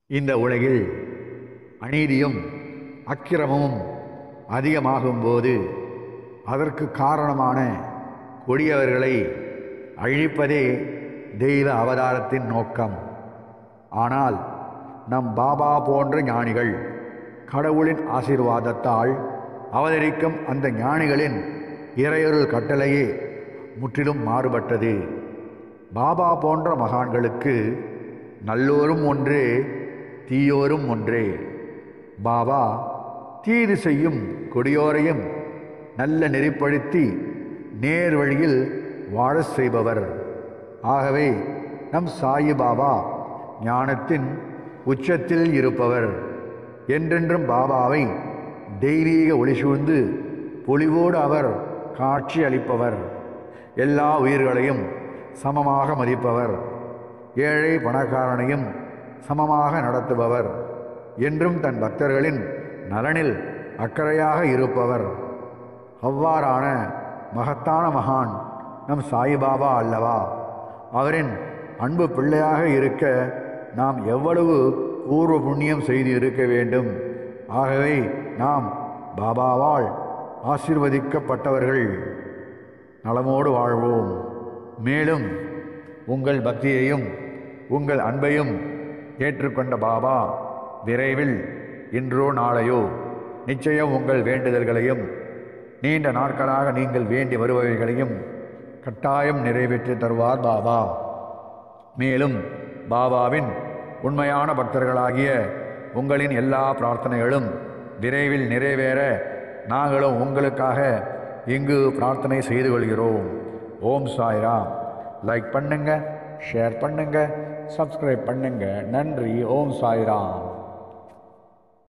இந்த உலகில் அநீதியும் அக்கிரமமும் அதிகமாகும்போது அதற்கு காரணமான கொடியவர்களை அழிப்பதே தெய்வ அவதாரத்தின் நோக்கம் ஆனால் நம் பாபா போன்ற ஞானிகள் கடவுளின் ஆசீர்வாதத்தால் அவதரிக்கும் அந்த ஞானிகளின் இறையொருள் கட்டளையே முற்றிலும் மாறுபட்டது பாபா போன்ற மகான்களுக்கு நல்லோரும் ஒன்றே தீயோரும் ஒன்றே பாபா தீது செய்யும் கொடியோரையும் நல்ல நெறிப்படுத்தி நேர் வழியில் வாழச் செய்பவர் ஆகவே நம் சாயி பாபா ஞானத்தின் உச்சத்தில் இருப்பவர் என்றென்றும் பாபாவை தெய்வீக ஒளி சூழ்ந்து பொலிவோடு அவர் காட்சி அளிப்பவர் எல்லா உயிர்களையும் சமமாக மதிப்பவர் ஏழை பணக்காரனையும் சமமாக நடத்துபவர் என்றும் தன் பக்தர்களின் நலனில் அக்கறையாக இருப்பவர் அவ்வாறான மகத்தான மகான் நம் சாயிபாபா அல்லவா அவரின் அன்பு பிள்ளையாக இருக்க நாம் எவ்வளவு பூர்வ புண்ணியம் செய்து இருக்க வேண்டும் ஆகவே நாம் பாபாவால் ஆசிர்வதிக்கப்பட்டவர்கள் நலமோடு வாழ்வோம் மேலும் உங்கள் பக்தியையும் உங்கள் அன்பையும் ஏற்றுக்கொண்ட பாபா விரைவில் இன்றோ நாளையோ நிச்சயம் உங்கள் வேண்டுதல்களையும் நீண்ட நாட்களாக நீங்கள் வேண்டி வருபவைகளையும் கட்டாயம் நிறைவேற்றி தருவார் பாபா மேலும் பாபாவின் உண்மையான பக்தர்களாகிய உங்களின் எல்லா பிரார்த்தனைகளும் விரைவில் நிறைவேற நாங்களும் உங்களுக்காக இங்கு பிரார்த்தனை செய்து கொள்கிறோம் ஓம் சாய்ராம் லைக் பண்ணுங்க ஷேர் பண்ணுங்க சப்ஸ்கிரைப் பண்ணுங்க நன்றி ஓம் சாய்ராம்